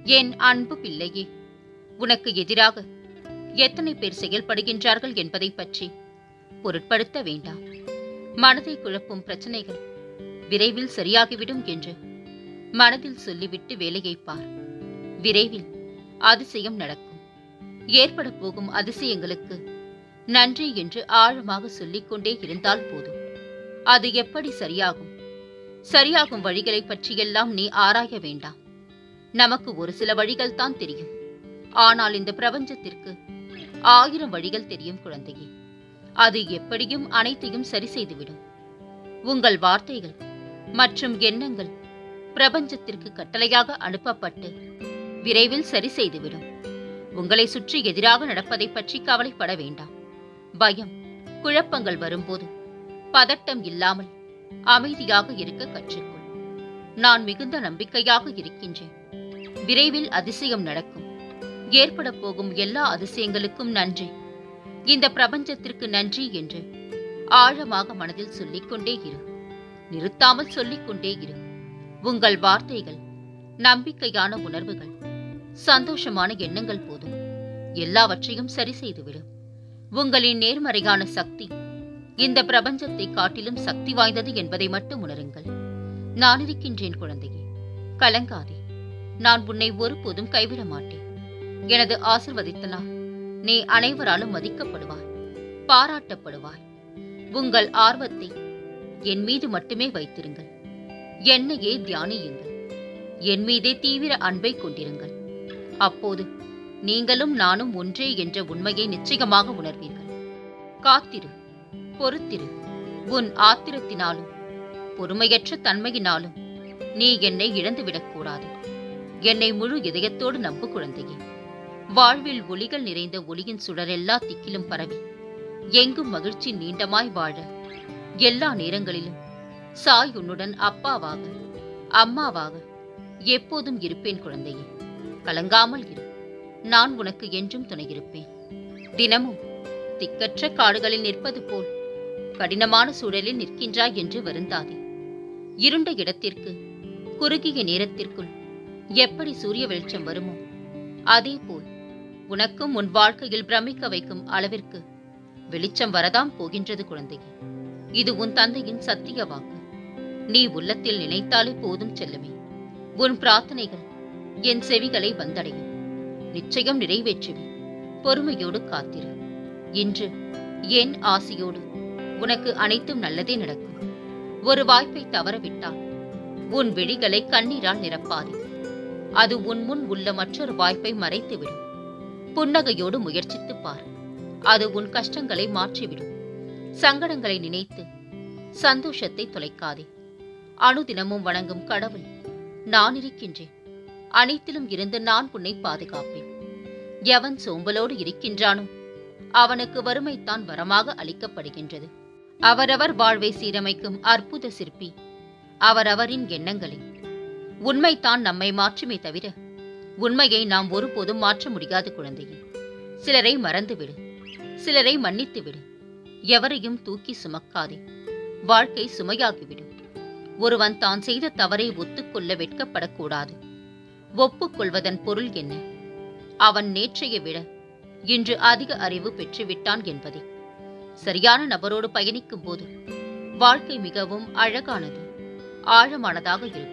என் அன்பு பிள்ளையே உனக்கு எதிராக எத்தனை பேர் செயல்படுகின்றார்கள் என்பதை பற்றி பொருட்படுத்த வேண்டாம் மனதை குழப்பும் பிரச்சனைகள் விரைவில் சரியாகிவிடும் என்று மனதில் சொல்லிவிட்டு வேலையை பார் விரைவில் அதிசயம் நடக்கும் ஏற்பட போகும் அதிசயங்களுக்கு நன்றி என்று ஆழமாக சொல்லிக்கொண்டே இருந்தால் போதும் அது எப்படி சரியாகும் சரியாகும் வழிகளை பற்றியெல்லாம் நீ ஆராய வேண்டாம் நமக்கு ஒரு சில வழிகள் தான் தெரியும் ஆனால் இந்த பிரபஞ்சத்திற்கு ஆயிரம் வழிகள் தெரியும் குழந்தையே அது எப்படியும் அனைத்தையும் சரி செய்துவிடும் உங்கள் வார்த்தைகள் மற்றும் எண்ணங்கள் பிரபஞ்சத்திற்கு கட்டளையாக அனுப்பப்பட்டு விரைவில் சரி செய்துவிடும் உங்களை சுற்றி எதிராக நடப்பதை பற்றி கவலைப்பட வேண்டாம் பயம் குழப்பங்கள் வரும்போது பதட்டம் இல்லாமல் அமைதியாக இருக்க கற்றுக்கொள் நான் மிகுந்த நம்பிக்கையாக இருக்கின்றேன் விரைவில் அதிசயம் நடக்கும் ஏற்பட போகும் எல்லா அதிசயங்களுக்கும் நன்றி இந்த பிரபஞ்சத்திற்கு நன்றி என்று ஆழமாக மனதில் சொல்லிக்கொண்டே இரு நிறுத்தாமல் சொல்லிக்கொண்டே இரு உங்கள் வார்த்தைகள் நம்பிக்கையான உணர்வுகள் சந்தோஷமான எண்ணங்கள் போதும் எல்லாவற்றையும் சரி செய்துவிடும் உங்களின் நேர்மறையான சக்தி இந்த பிரபஞ்சத்தை காட்டிலும் சக்தி வாய்ந்தது என்பதை மட்டும் உணருங்கள் நான் இருக்கின்றேன் குழந்தையே கலங்காதே நான் உன்னை ஒருபோதும் கைவிட மாட்டேன் எனது ஆசிர்வதித்தனால் நீ அனைவராலும் மதிக்கப்படுவாய் பாராட்டப்படுவாய் உங்கள் ஆர்வத்தை என் மீது மட்டுமே வைத்திருங்கள் என்னையே தியானியுங்கள் என் மீதே தீவிர அன்பை கொண்டிருங்கள் அப்போது நீங்களும் நானும் ஒன்றே என்ற உண்மையை நிச்சயமாக உணர்வீர்கள் காத்திரு பொறுத்திரு உன் ஆத்திரத்தினாலும் பொறுமையற்ற தன்மையினாலும் நீ என்னை இழந்துவிடக்கூடாது என்னை முழு இதயத்தோடு நம்பு குழந்தையே வாழ்வில் ஒளிகள் நிறைந்த ஒளியின் சுடரெல்லா திக்கிலும் பரவி எங்கும் மகிழ்ச்சி நீண்டமாய் வாழ எல்லா நேரங்களிலும் சாய் உன்னுடன் அப்பாவாக அம்மாவாக எப்போதும் இருப்பேன் குழந்தையே கலங்காமல் இரு நான் உனக்கு என்றும் துணையிருப்பேன் தினமும் திக்கற்ற காடுகளில் நிற்பது போல் கடினமான சூழலில் நிற்கின்றாய் என்று வருந்தாதே இருண்ட இடத்திற்கு குறுகிய நேரத்திற்குள் எப்படி சூரிய வெளிச்சம் வருமோ அதேபோல் உனக்கும் உன் வாழ்க்கையில் பிரமிக்க வைக்கும் அளவிற்கு வெளிச்சம் வரதாம் போகின்றது குழந்தையே இது உன் தந்தையின் சத்திய வாக்கு நீ உள்ளத்தில் நினைத்தாலே போதும் செல்லுமே உன் பிரார்த்தனைகள் என் செவிகளை வந்தடையும் நிச்சயம் நிறைவேற்றுவேன் பொறுமையோடு காத்திரு இன்று என் ஆசையோடு உனக்கு அனைத்தும் நல்லதே நடக்கும் ஒரு வாய்ப்பை தவறவிட்டால் உன் விழிகளை கண்ணீரால் நிரப்பாதே அது உன் முன் உள்ள மற்றொரு வாய்ப்பை மறைத்துவிடும் புன்னகையோடு முயற்சித்துப் பார் அது உன் கஷ்டங்களை மாற்றிவிடும் சங்கடங்களை நினைத்து சந்தோஷத்தை தொலைக்காதே அனுதினமும் வணங்கும் கடவுள் நான் இருக்கின்றேன் அனைத்திலும் இருந்து நான் உன்னை பாதுகாப்பேன் எவன் சோம்பலோடு இருக்கின்றானோ அவனுக்கு வறுமைத்தான் வரமாக அளிக்கப்படுகின்றது அவரவர் வாழ்வை சீரமைக்கும் அற்புத சிற்பி அவரவரின் எண்ணங்களே உண்மைதான் நம்மை மாற்றுமே தவிர உண்மையை நாம் ஒருபோதும் மாற்ற முடியாது குழந்தையே சிலரை மறந்துவிடு சிலரை மன்னித்துவிடு எவரையும் தூக்கி சுமக்காதே வாழ்க்கை சுமையாகிவிடும் ஒருவன் தான் செய்த தவறை ஒத்துக்கொள்ள வெட்கப்படக்கூடாது ஒப்புக்கொள்வதன் பொருள் என்ன அவன் நேற்றைய விட இன்று அதிக அறிவு பெற்றுவிட்டான் என்பதே சரியான நபரோடு பயணிக்கும் போது வாழ்க்கை மிகவும் அழகானது ஆழமானதாக இருக்கும்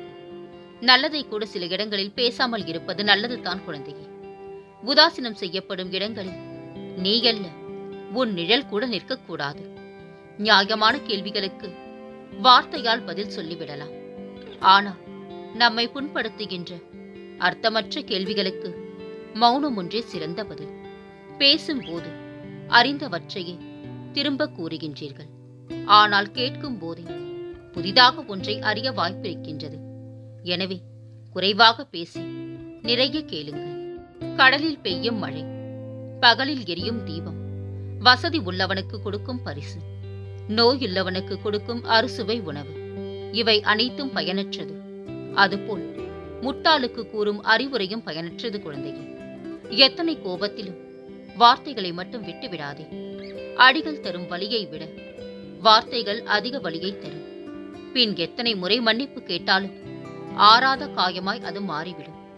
நல்லதை கூட சில இடங்களில் பேசாமல் இருப்பது நல்லதுதான் குழந்தையே உதாசீனம் செய்யப்படும் இடங்களில் நீ அல்ல உன் நிழல் கூட நிற்கக்கூடாது நியாயமான கேள்விகளுக்கு வார்த்தையால் பதில் சொல்லிவிடலாம் ஆனால் நம்மை புண்படுத்துகின்ற அர்த்தமற்ற கேள்விகளுக்கு மௌனம் ஒன்றே சிறந்த பதில் பேசும்போது அறிந்தவற்றையே திரும்ப கூறுகின்றீர்கள் ஆனால் கேட்கும் போதே புதிதாக ஒன்றை அறிய வாய்ப்பிருக்கின்றது எனவே குறைவாக பேசி நிறைய கேளுங்கள் கடலில் பெய்யும் மழை பகலில் எரியும் தீபம் வசதி உள்ளவனுக்கு கொடுக்கும் பரிசு நோயுள்ளவனுக்கு கொடுக்கும் அறுசுவை உணவு இவை அனைத்தும் பயனற்றது அதுபோல் முட்டாளுக்கு கூறும் அறிவுரையும் பயனற்றது குழந்தையே எத்தனை கோபத்திலும் வார்த்தைகளை மட்டும் விட்டு விடாதே அடிகள் தரும் வலியை விட வார்த்தைகள் அதிக வலியை தரும் பின் எத்தனை முறை மன்னிப்பு கேட்டாலும் ஆறாத காயமாய் அது மாறிவிடும்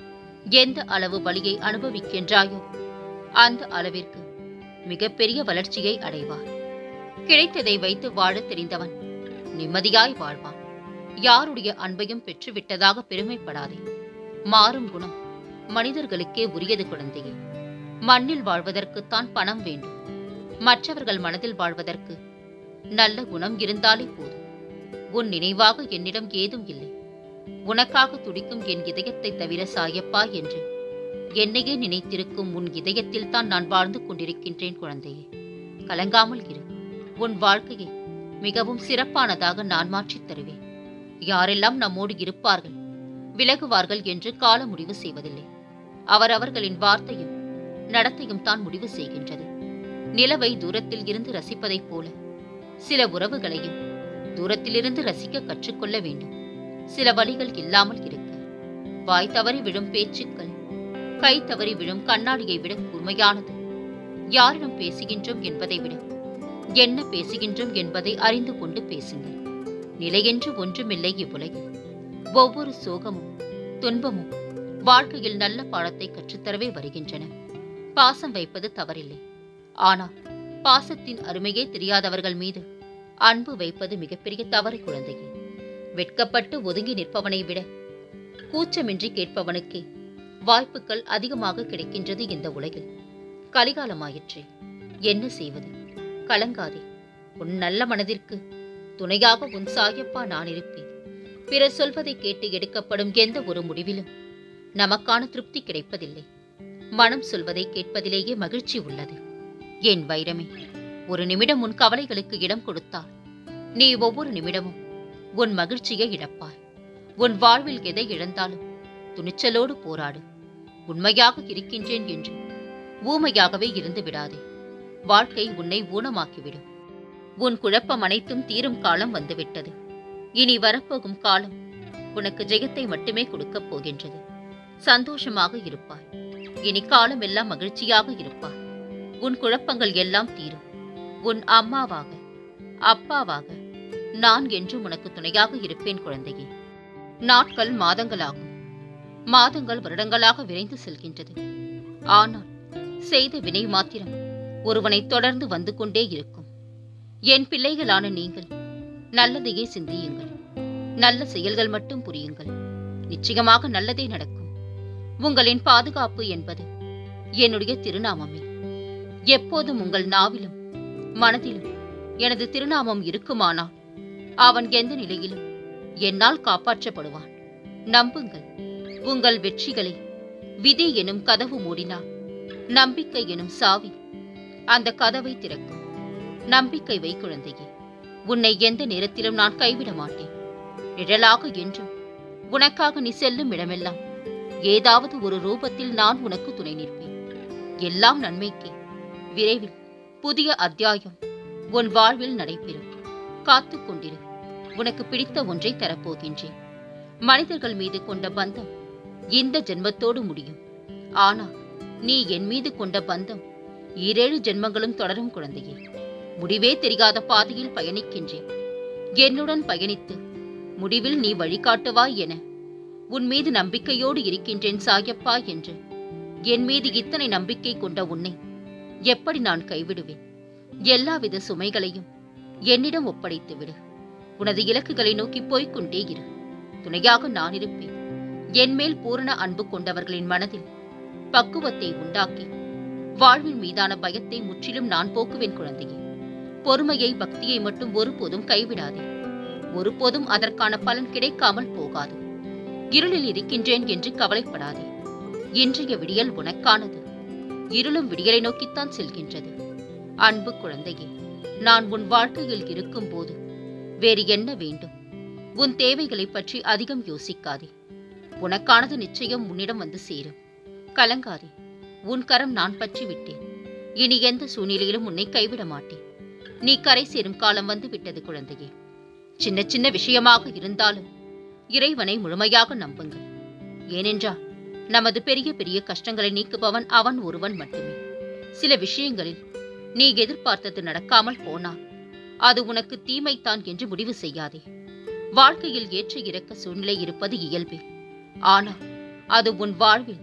எந்த அளவு வலியை அனுபவிக்கின்றாயோ அந்த அளவிற்கு மிகப்பெரிய வளர்ச்சியை அடைவார் கிடைத்ததை வைத்து வாழத் தெரிந்தவன் நிம்மதியாய் வாழ்வான் யாருடைய அன்பையும் பெற்றுவிட்டதாக பெருமைப்படாதே மாறும் குணம் மனிதர்களுக்கே உரியது குழந்தையே மண்ணில் வாழ்வதற்குத்தான் பணம் வேண்டும் மற்றவர்கள் மனதில் வாழ்வதற்கு நல்ல குணம் இருந்தாலே போதும் உன் நினைவாக என்னிடம் ஏதும் இல்லை உனக்காக துடிக்கும் என் இதயத்தை தவிர சாயப்பா என்று என்னையே நினைத்திருக்கும் உன் இதயத்தில் தான் நான் வாழ்ந்து கொண்டிருக்கின்றேன் குழந்தையே கலங்காமல் இரு உன் வாழ்க்கையை மிகவும் சிறப்பானதாக நான் மாற்றித் தருவேன் யாரெல்லாம் நம்மோடு இருப்பார்கள் விலகுவார்கள் என்று கால முடிவு செய்வதில்லை அவரவர்களின் வார்த்தையும் நடத்தையும் தான் முடிவு செய்கின்றது நிலவை தூரத்தில் இருந்து ரசிப்பதைப் போல சில உறவுகளையும் தூரத்திலிருந்து ரசிக்க கற்றுக்கொள்ள வேண்டும் சில வழிகள் இல்லாமல் இருக்க வாய் தவறி விழும் பேச்சுக்கள் கை தவறி விழும் கண்ணாடியை விட கூர்மையானது யாரிடம் பேசுகின்றோம் என்பதை விட என்ன பேசுகின்றோம் என்பதை அறிந்து கொண்டு பேசுங்கள் நிலையென்று ஒன்றுமில்லை இவ்வுலகில் ஒவ்வொரு சோகமும் துன்பமும் வாழ்க்கையில் நல்ல பாடத்தை கற்றுத்தரவே வருகின்றன பாசம் வைப்பது தவறில்லை ஆனால் பாசத்தின் அருமையே தெரியாதவர்கள் மீது அன்பு வைப்பது மிகப்பெரிய தவறு குழந்தையே வெட்கப்பட்டு ஒதுங்கி நிற்பவனை விட கூச்சமின்றி கேட்பவனுக்கே வாய்ப்புகள் அதிகமாக கிடைக்கின்றது இந்த உலகில் கலிகாலமாயிற்றே என்ன செய்வது கலங்காதே உன் நல்ல மனதிற்கு துணையாக உன் சாயப்பா நான் இருப்பேன் பிறர் சொல்வதை கேட்டு எடுக்கப்படும் எந்த ஒரு முடிவிலும் நமக்கான திருப்தி கிடைப்பதில்லை மனம் சொல்வதை கேட்பதிலேயே மகிழ்ச்சி உள்ளது என் வைரமே ஒரு நிமிடம் உன் கவலைகளுக்கு இடம் கொடுத்தால் நீ ஒவ்வொரு நிமிடமும் உன் மகிழ்ச்சியை இழப்பாய் உன் வாழ்வில் எதை இழந்தாலும் துணிச்சலோடு போராடு உண்மையாக இருக்கின்றேன் என்று ஊமையாகவே இருந்து விடாதே வாழ்க்கை உன்னை ஊனமாக்கிவிடும் உன் குழப்பம் அனைத்தும் தீரும் காலம் வந்துவிட்டது இனி வரப்போகும் காலம் உனக்கு ஜெயத்தை மட்டுமே கொடுக்கப் போகின்றது சந்தோஷமாக இருப்பாய் இனி காலம் எல்லாம் மகிழ்ச்சியாக இருப்பாய் உன் குழப்பங்கள் எல்லாம் தீரும் உன் அம்மாவாக அப்பாவாக நான் என்றும் உனக்கு துணையாக இருப்பேன் குழந்தையே நாட்கள் மாதங்களாகும் மாதங்கள் வருடங்களாக விரைந்து செல்கின்றது ஆனால் செய்த வினை மாத்திரம் ஒருவனை தொடர்ந்து வந்து கொண்டே இருக்கும் என் பிள்ளைகளான நீங்கள் நல்லதையே சிந்தியுங்கள் நல்ல செயல்கள் மட்டும் புரியுங்கள் நிச்சயமாக நல்லதே நடக்கும் உங்களின் பாதுகாப்பு என்பது என்னுடைய திருநாமமே எப்போதும் உங்கள் நாவிலும் மனதிலும் எனது திருநாமம் இருக்குமானால் அவன் எந்த நிலையிலும் என்னால் காப்பாற்றப்படுவான் நம்புங்கள் உங்கள் வெற்றிகளை விதி எனும் கதவு மூடினால் நம்பிக்கை எனும் சாவி அந்த கதவை திறக்கும் நம்பிக்கை வை குழந்தையே உன்னை எந்த நேரத்திலும் நான் கைவிட மாட்டேன் நிழலாக என்றும் உனக்காக நீ செல்லும் இடமெல்லாம் ஏதாவது ஒரு ரூபத்தில் நான் உனக்கு துணை நிற்பேன் எல்லாம் நன்மைக்கே விரைவில் புதிய அத்தியாயம் உன் வாழ்வில் நடைபெறும் காத்துக் கொண்டிரு உனக்கு பிடித்த ஒன்றை தரப்போகின்றேன் மனிதர்கள் மீது கொண்ட பந்தம் இந்த ஜென்மத்தோடு முடியும் ஆனால் நீ என் மீது கொண்ட பந்தம் ஈரேழு ஜென்மங்களும் தொடரும் குழந்தையே முடிவே தெரியாத பாதையில் பயணிக்கின்றேன் என்னுடன் பயணித்து முடிவில் நீ வழிகாட்டுவாய் என உன் மீது நம்பிக்கையோடு இருக்கின்றேன் சாயப்பா என்று என் மீது இத்தனை நம்பிக்கை கொண்ட உன்னை எப்படி நான் கைவிடுவேன் எல்லாவித சுமைகளையும் என்னிடம் ஒப்படைத்து விடு உனது இலக்குகளை நோக்கி போய்க் கொண்டே இரு துணையாக நான் இருப்பேன் என் மேல் பூரண அன்பு கொண்டவர்களின் மனதில் பக்குவத்தை உண்டாக்கி வாழ்வின் மீதான பயத்தை முற்றிலும் நான் போக்குவேன் குழந்தையே பொறுமையை பக்தியை மட்டும் ஒருபோதும் கைவிடாதே ஒருபோதும் அதற்கான பலன் கிடைக்காமல் போகாது இருளில் இருக்கின்றேன் என்று கவலைப்படாதே இன்றைய விடியல் உனக்கானது இருளும் விடியலை நோக்கித்தான் செல்கின்றது அன்பு குழந்தையே நான் உன் வாழ்க்கையில் இருக்கும்போது வேறு என்ன வேண்டும் உன் தேவைகளைப் பற்றி அதிகம் யோசிக்காதே உனக்கானது நிச்சயம் உன்னிடம் வந்து சேரும் கலங்காதே உன் கரம் நான் பற்றி விட்டேன் இனி எந்த சூழ்நிலையிலும் உன்னை கைவிட மாட்டேன் நீ கரை சேரும் காலம் வந்து விட்டது குழந்தையே சின்ன சின்ன விஷயமாக இருந்தாலும் இறைவனை முழுமையாக நம்புங்கள் ஏனென்றால் நமது பெரிய பெரிய கஷ்டங்களை நீக்குபவன் அவன் ஒருவன் மட்டுமே சில விஷயங்களில் நீ எதிர்பார்த்தது நடக்காமல் போனால் அது உனக்கு தீமைத்தான் என்று முடிவு செய்யாதே வாழ்க்கையில் ஏற்ற இறக்க சூழ்நிலை இருப்பது இயல்பே ஆனால் அது உன் வாழ்வில்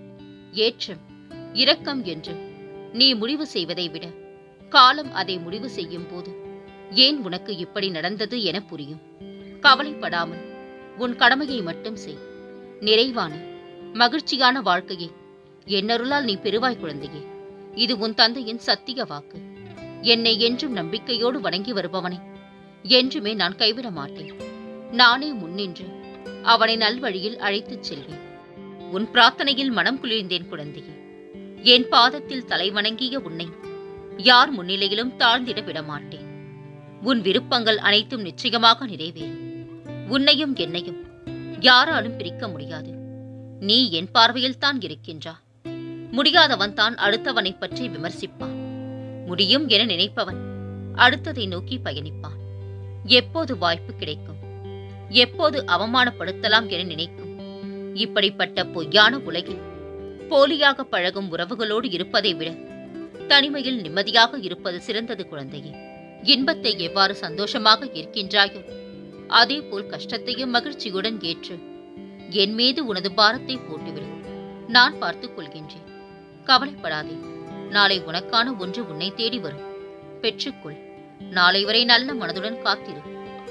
ஏற்றம் இரக்கம் என்று நீ முடிவு செய்வதை விட காலம் அதை முடிவு செய்யும் போது ஏன் உனக்கு இப்படி நடந்தது என புரியும் கவலைப்படாமல் உன் கடமையை மட்டும் செய் நிறைவான மகிழ்ச்சியான வாழ்க்கையை என்னருளால் நீ பெறுவாய் குழந்தையே இது உன் தந்தையின் சத்திய வாக்கு என்னை என்றும் நம்பிக்கையோடு வணங்கி வருபவனை என்றுமே நான் கைவிட மாட்டேன் நானே முன்னின்று அவனை நல்வழியில் அழைத்துச் செல்வேன் உன் பிரார்த்தனையில் மனம் குளிர்ந்தேன் குழந்தையே என் பாதத்தில் தலை வணங்கிய உன்னை யார் முன்னிலையிலும் தாழ்ந்திட விடமாட்டேன் உன் விருப்பங்கள் அனைத்தும் நிச்சயமாக நிறைவேறும் உன்னையும் என்னையும் யாராலும் பிரிக்க முடியாது நீ என் பார்வையில் தான் இருக்கின்றா முடியாதவன் தான் அடுத்தவனை பற்றி விமர்சிப்பான் முடியும் என நினைப்பவன் அடுத்ததை நோக்கி பயணிப்பான் எப்போது வாய்ப்பு கிடைக்கும் எப்போது அவமானப்படுத்தலாம் என நினைக்கும் இப்படிப்பட்ட பொய்யான உலகில் போலியாக பழகும் உறவுகளோடு இருப்பதை விட தனிமையில் நிம்மதியாக இருப்பது சிறந்தது குழந்தையே இன்பத்தை எவ்வாறு சந்தோஷமாக இருக்கின்றாயோ அதேபோல் கஷ்டத்தையும் மகிழ்ச்சியுடன் ஏற்று என் மீது உனது பாரத்தை போட்டுவிடு நான் பார்த்துக் கொள்கின்றேன் கவலைப்படாதே நாளை உனக்கான ஒன்று உன்னை தேடி வரும் பெற்றுக்கொள் நாளை வரை நல்ல மனதுடன் காத்திரு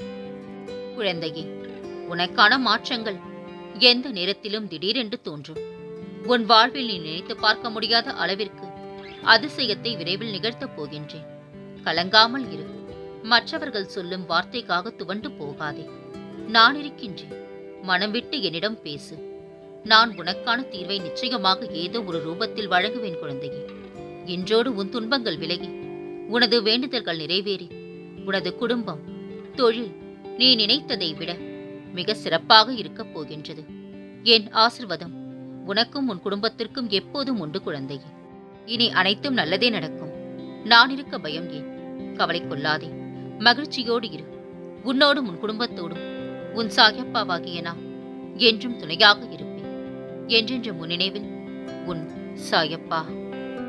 குழந்தையே உனக்கான மாற்றங்கள் எந்த நேரத்திலும் திடீரென்று தோன்றும் உன் வாழ்வில் நீ நினைத்து பார்க்க முடியாத அளவிற்கு அதிசயத்தை விரைவில் நிகழ்த்தப் போகின்றேன் கலங்காமல் இரு மற்றவர்கள் சொல்லும் வார்த்தைக்காக துவண்டு போகாதே நான் இருக்கின்றேன் மனம் விட்டு என்னிடம் பேசு நான் உனக்கான தீர்வை நிச்சயமாக ஏதோ ஒரு ரூபத்தில் வழங்குவேன் குழந்தையே இன்றோடு உன் துன்பங்கள் விலகி உனது வேண்டுதல்கள் நிறைவேறி உனது குடும்பம் தொழில் நீ நினைத்ததை விட மிக சிறப்பாக இருக்கப் போகின்றது என் ஆசிர்வாதம் உனக்கும் உன் குடும்பத்திற்கும் எப்போதும் உண்டு குழந்தையே இனி அனைத்தும் நல்லதே நடக்கும் நான் இருக்க பயம் ஏன் கவலை கொள்ளாதே மகிழ்ச்சியோடு இரு உன்னோடும் உன் குடும்பத்தோடும் உன் சாயப்பாவாகிய நான் என்றும் துணையாக இருப்பேன் என்றென்று முன்னினைவில் உன் சாயப்பா